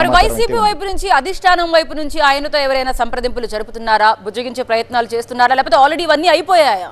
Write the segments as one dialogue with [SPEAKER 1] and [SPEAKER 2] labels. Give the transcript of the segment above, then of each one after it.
[SPEAKER 1] మరి
[SPEAKER 2] సమాచారం అయితే
[SPEAKER 1] వైసీపీ
[SPEAKER 2] ఉంది.
[SPEAKER 1] వైపు నుంచి అధిష్టానం వైపు నుంచి ఆయనతో ఎవరైనా సంప్రదింపులు జరుపుతున్నారా బుజ్జగించే ప్రయత్నాలు చేస్తున్నారా లేకపోతే ఆల్రెడీ ఇవన్నీ అయిపోయాయా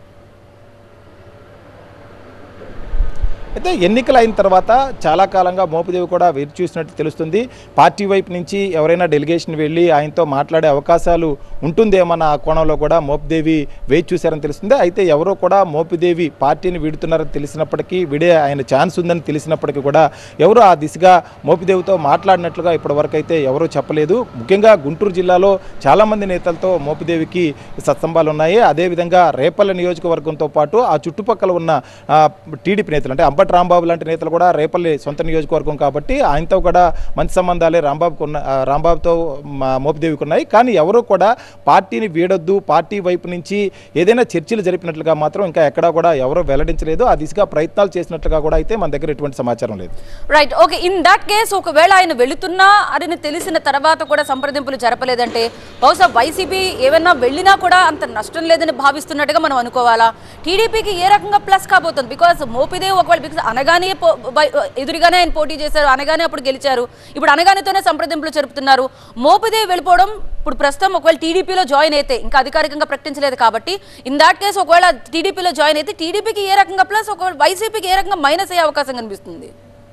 [SPEAKER 2] అయితే ఎన్నికలు అయిన తర్వాత చాలా కాలంగా మోపిదేవి కూడా వేచి చూసినట్టు తెలుస్తుంది పార్టీ వైపు నుంచి ఎవరైనా డెలిగేషన్ వెళ్ళి ఆయనతో మాట్లాడే అవకాశాలు ఉంటుందేమన్న ఆ కోణంలో కూడా మోపిదేవి వేచి చూశారని తెలుస్తుంది అయితే ఎవరో కూడా మోపిదేవి పార్టీని వీడుతున్నారని తెలిసినప్పటికీ విడే ఆయన ఛాన్స్ ఉందని తెలిసినప్పటికీ కూడా ఎవరు ఆ దిశగా మోపిదేవితో మాట్లాడినట్లుగా ఇప్పటివరకు అయితే ఎవరూ చెప్పలేదు ముఖ్యంగా గుంటూరు జిల్లాలో చాలామంది నేతలతో మోపిదేవికి సత్సంబాలు ఉన్నాయి అదేవిధంగా రేపల్లె నియోజకవర్గంతో పాటు ఆ చుట్టుపక్కల ఉన్న ఆ, టీడీపీ నేతలు అంటే అంబటి రాంబాబు లాంటి నేతలు కూడా రేపల్లి సొంత నియోజకవర్గం కాబట్టి ఆయనతో కూడా మంచి సంబంధాలే రాంబాబుకు ఉన్న ఆ, రాంబాబుతో మా మోపిదేవికి ఉన్నాయి కానీ ఎవరు కూడా పార్టీని వీడొద్దు పార్టీ వైపు నుంచి ఏదైనా చర్చలు జరిపినట్లుగా మాత్రం ఇంకా ఎక్కడా కూడా ఎవరూ వెల్లడించలేదు ఆ దిశగా ప్రయత్నాలు చేసినట్లుగా కూడా అయితే మన దగ్గర ఎటువంటి సమాచారం లేదు
[SPEAKER 1] right okay in that case ఒకవేళ ఆయన వెళుతున్నా అని తెలిసిన తర్వాత కూడా సంప్రదింపులు జరపలేదంటే బహుశా వైసీపీ ఏమైనా వెళ్ళినా కూడా అంత నష్టం లేదని భావిస్తున్నట్టుగా మనం అనుకోవాలా టీడీపీకి ఏ రకంగా ప్లస్ కాబోతుంది బికాస్ మోపిదేవ్ ఒకవేళ బికాస్ అనగానే పో- బై- ఎదురుగానే ఆయన పోటీ చేశారు అనగానే అప్పుడు గెలిచారు ఇప్పుడు అనగానేతోనే సంప్రదింపులు జరుపుతున్నారు మోపిదేవ్ వెళ్ళిపోవడం ఇప్పుడు ప్రస్తుతం ఒకవేళ టీడీపీలో జాయిన్ అయితే ఇంకా అధికారికంగా ప్రకటించలేదు కాబట్టి ఇన్ దాట్ కేస్ ఒకవేళ టీడీపీలో జాయిన్ అయితే టీడీపీకి ఏ రకంగా ప్లస్ ఒకవేళ వైసీపీకి ఏ రకంగా మైనస్ అయ్యే అవకాశం కనిపిస్తుంది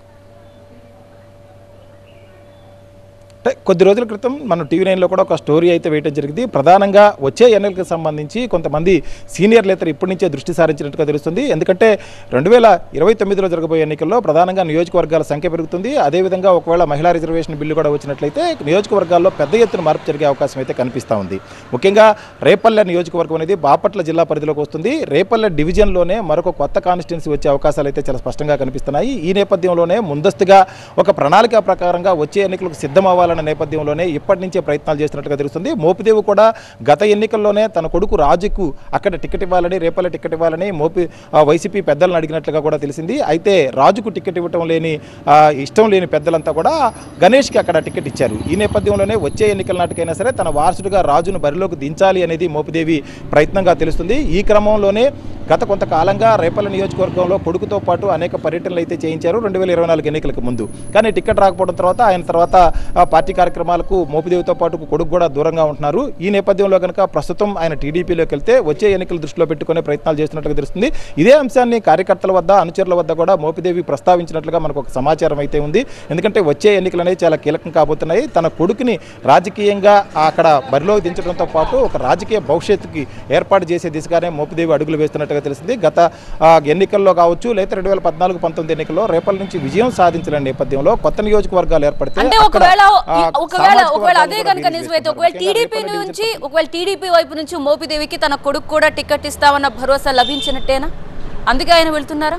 [SPEAKER 2] అంటే కొద్ది రోజుల క్రితం మన టీవీ నైన్లో కూడా ఒక స్టోరీ అయితే వేయటం జరిగింది ప్రధానంగా వచ్చే ఎన్నికలకు సంబంధించి కొంతమంది సీనియర్ నేతలు ఇప్పటి నుంచే దృష్టి సారించినట్టుగా తెలుస్తుంది ఎందుకంటే రెండు వేల ఇరవై తొమ్మిదిలో జరగబోయే ఎన్నికల్లో ప్రధానంగా నియోజకవర్గాల సంఖ్య పెరుగుతుంది అదేవిధంగా ఒకవేళ మహిళా రిజర్వేషన్ బిల్లు కూడా వచ్చినట్లయితే నియోజకవర్గాల్లో పెద్ద ఎత్తున మార్పు జరిగే అవకాశం అయితే కనిపిస్తూ ఉంది ముఖ్యంగా రేపల్లె నియోజకవర్గం అనేది బాపట్ల జిల్లా పరిధిలోకి వస్తుంది రేపల్లె డివిజన్లోనే మరొక కొత్త కాన్స్టిట్యున్సీ వచ్చే అవకాశాలు అయితే చాలా స్పష్టంగా కనిపిస్తున్నాయి ఈ నేపథ్యంలోనే ముందస్తుగా ఒక ప్రణాళిక ప్రకారంగా వచ్చే ఎన్నికలకు సిద్ధం అవ్వాలన్న నేపథ్యంలోనే ఇప్పటి నుంచే ప్రయత్నాలు చేస్తున్నట్టుగా తెలుస్తుంది మోపిదేవి కూడా గత ఎన్నికల్లోనే తన కొడుకు రాజుకు అక్కడ టికెట్ ఇవ్వాలని రేపల్లె టికెట్ ఇవ్వాలని మోపి ఆ, వైసీపీ పెద్దలను అడిగినట్లుగా కూడా తెలిసింది అయితే రాజుకు టికెట్ ఇవ్వటం లేని ఆ, ఇష్టం లేని పెద్దలంతా కూడా గణేష్కి అక్కడ టికెట్ ఇచ్చారు ఈ నేపథ్యంలోనే వచ్చే ఎన్నికల నాటికైనా సరే తన వారసుడిగా రాజును బరిలోకి దించాలి అనేది మోపిదేవి ప్రయత్నంగా తెలుస్తుంది ఈ క్రమంలోనే గత కొంతకాలంగా రేపల్లె నియోజకవర్గంలో కొడుకుతో పాటు అనేక పర్యటనలు అయితే చేయించారు రెండు వేల ఇరవై నాలుగు ఎన్నికలకు ముందు కానీ టికెట్ రాకపోవడం తర్వాత ఆయన తర్వాత ఆ, పార్టీ కార్యక్రమాలకు మోపిదేవితో పాటు కొడుకు కూడా దూరంగా ఉంటున్నారు ఈ నేపథ్యంలో కనుక ప్రస్తుతం ఆయన టీడీపీలోకి వెళ్తే వచ్చే ఎన్నికలు దృష్టిలో పెట్టుకునే ప్రయత్నాలు చేస్తున్నట్టుగా తెలుస్తుంది ఇదే అంశాన్ని కార్యకర్తల వద్ద అనుచరుల వద్ద కూడా మోపిదేవి ప్రస్తావించినట్లుగా మనకు ఒక సమాచారం అయితే ఉంది ఎందుకంటే వచ్చే ఎన్నికలు అనేవి చాలా కీలకం కాబోతున్నాయి తన కొడుకుని రాజకీయంగా అక్కడ బరిలోకి దించడంతో పాటు ఒక రాజకీయ భవిష్యత్తుకి ఏర్పాటు చేసే దిశగానే మోపిదేవి అడుగులు వేస్తున్నట్టుగా తెలిసింది గత ఆ, ఎన్నికల్లో కావచ్చు లేదా రెండు వేల పద్నాలుగు పంతొమ్మిది ఎన్నికల్లో రేపటి నుంచి విజయం సాధించిన నేపథ్యంలో కొత్త నియోజకవర్గాలు ఏర్పడితే
[SPEAKER 1] అంటే
[SPEAKER 2] అక్కడ,
[SPEAKER 1] ఒకవేళ
[SPEAKER 2] ఆ,
[SPEAKER 1] ఒకవేళ
[SPEAKER 2] సామాజిక
[SPEAKER 1] ఒకవేళ
[SPEAKER 2] వర్గాలు
[SPEAKER 1] అదే
[SPEAKER 2] కూడా
[SPEAKER 1] కనుక
[SPEAKER 2] రిలీజ్
[SPEAKER 1] నిజమైతే
[SPEAKER 2] చేస్తున్నారు.
[SPEAKER 1] ఒకవేళ
[SPEAKER 2] ముఖ్యంగా
[SPEAKER 1] టీడీపీ
[SPEAKER 2] రేపల్లె
[SPEAKER 1] నుంచి
[SPEAKER 2] డివిజన్
[SPEAKER 1] ఒకవేళ టీడీపీ వైపు నుంచి మోపిదేవికి తన కొడుకు కూడా టికెట్ ఇస్తామన్న భరోసా లభించినట్టేనా అందుకే ఆయన వెళ్తున్నారా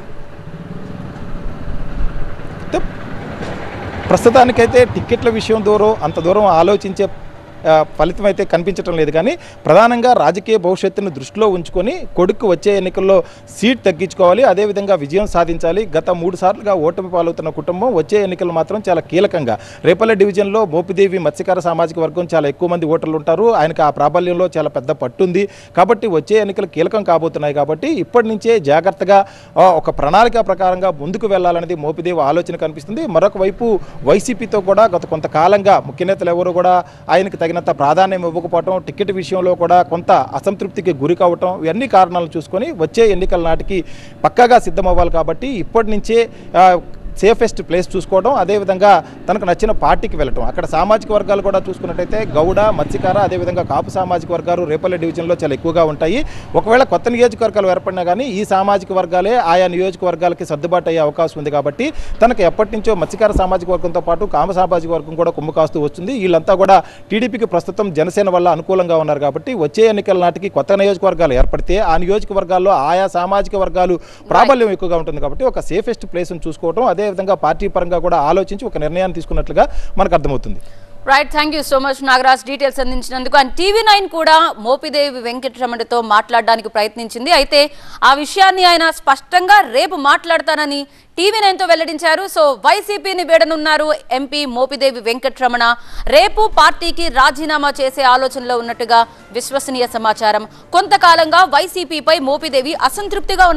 [SPEAKER 2] అయితే ప్రస్తుతానికైతే టిక్కెట్ల విషయం దూరం అంత దూరం ఆలోచించే ఆ, ఫలితం అయితే కనిపించడం లేదు కానీ ప్రధానంగా రాజకీయ భవిష్యత్తును దృష్టిలో ఉంచుకొని కొడుకు వచ్చే ఎన్నికల్లో సీట్ తగ్గించుకోవాలి అదేవిధంగా విజయం సాధించాలి గత మూడు సార్లుగా ఓటమి పాలవుతున్న కుటుంబం వచ్చే ఎన్నికలు మాత్రం చాలా కీలకంగా రేపల్లె డివిజన్లో మోపిదేవి మత్స్యకార సామాజిక వర్గం చాలా ఎక్కువ మంది ఓటర్లు ఉంటారు ఆయనకు ఆ ప్రాబల్యంలో చాలా పెద్ద పట్టుంది కాబట్టి వచ్చే ఎన్నికలు కీలకం కాబోతున్నాయి కాబట్టి ఇప్పటి నుంచే జాగ్రత్తగా ఆ, ఒక ప్రణాళిక ప్రకారంగా ముందుకు వెళ్ళాలనేది మోపిదేవి ఆలోచన కనిపిస్తుంది మరొక వైపు వైసీపీతో కూడా గత కొంతకాలంగా ముఖ్య నేతలు ఎవరు కూడా ఆయనకు తగినంత ప్రాధాన్యం ఇవ్వకపోవటం టికెట్ విషయంలో కూడా కొంత అసంతృప్తికి గురి కావటం ఇవన్నీ కారణాలు చూసుకొని వచ్చే ఎన్నికల నాటికి పక్కాగా సిద్ధమవ్వాలి కాబట్టి ఇప్పటి నుంచే ఆ, సేఫెస్ట్ ప్లేస్ చూసుకోవడం అదేవిధంగా తనకు నచ్చిన పార్టీకి వెళ్ళటం అక్కడ సామాజిక వర్గాలు కూడా చూసుకున్నట్టయితే గౌడ మత్స్యకార అదేవిధంగా కాపు సామాజిక వర్గాలు రేపల్లె డివిజన్లో చాలా ఎక్కువగా ఉంటాయి ఒకవేళ కొత్త నియోజకవర్గాలు ఏర్పడినా కానీ ఈ సామాజిక వర్గాలే ఆయా నియోజకవర్గాలకి సర్దుబాటు అయ్యే అవకాశం ఉంది కాబట్టి తనకు ఎప్పటి నుంచో మత్స్యకార సామాజిక వర్గంతో పాటు కామ సామాజిక వర్గం కూడా కుమ్ము కాస్తూ వస్తుంది వీళ్ళంతా కూడా టీడీపీకి ప్రస్తుతం జనసేన వల్ల అనుకూలంగా ఉన్నారు కాబట్టి వచ్చే ఎన్నికల నాటికి కొత్త నియోజకవర్గాలు ఏర్పడితే ఆ నియోజకవర్గాల్లో ఆయా సామాజిక వర్గాలు ప్రాబల్యం ఎక్కువగా ఉంటుంది కాబట్టి ఒక సేఫెస్ట్ ప్లేస్ను చూసుకోవడం అదేవిధంగా పార్టీ పరంగా కూడా ఆలోచించి ఒక నిర్ణయాన్ని తీసుకున్నట్లుగా మనకు అర్థమవుతుంది
[SPEAKER 1] right thank you so much Nagaraj details అందించినందుకు అండ్ టీవీ నైన్ కూడా మోపిదేవి వెంకటరమణతో మాట్లాడడానికి ప్రయత్నించింది అయితే ఆ విషయాన్ని ఆయన స్పష్టంగా రేపు మాట్లాడతానని టీవీ నైన్తో వెల్లడించారు సో వైసీపీని వీడనున్నారు ఎంపీ మోపిదేవి వెంకటరమణ రేపు పార్టీకి రాజీనామా చేసే ఆలోచనలో ఉన్నట్టుగా విశ్వసనీయ సమాచారం కొంతకాలంగా వైసీపీపై మోపిదేవి అసంతృప్తిగా ఉన్నారు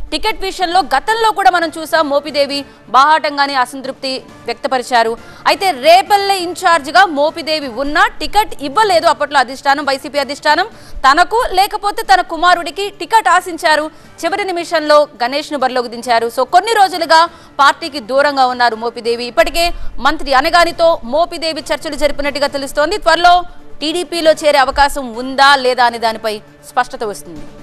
[SPEAKER 1] టికెట్ విషయంలో గతంలో కూడా మనం చూసాం మోపిదేవి బాహాటంగానే అసంతృప్తి వ్యక్తపరిచారు అయితే రేపల్లె ఇన్ఛార్జిగా మోపిదేవి ఉన్నా టికెట్ ఇవ్వలేదు అప్పట్లో అధిష్టానం వైసీపీ అధిష్టానం తనకు లేకపోతే తన కుమారుడికి టికెట్ ఆశించారు చివరి నిమిషంలో గణేష్ ను బరిలోకి దించారు సో కొన్ని రోజులుగా పార్టీకి దూరంగా ఉన్నారు మోపిదేవి ఇప్పటికే మంత్రి అనగానితో మోపిదేవి చర్చలు జరిపినట్టుగా తెలుస్తోంది త్వరలో టీడీపీలో చేరే అవకాశం ఉందా లేదా అనే దానిపై స్పష్టత వస్తుంది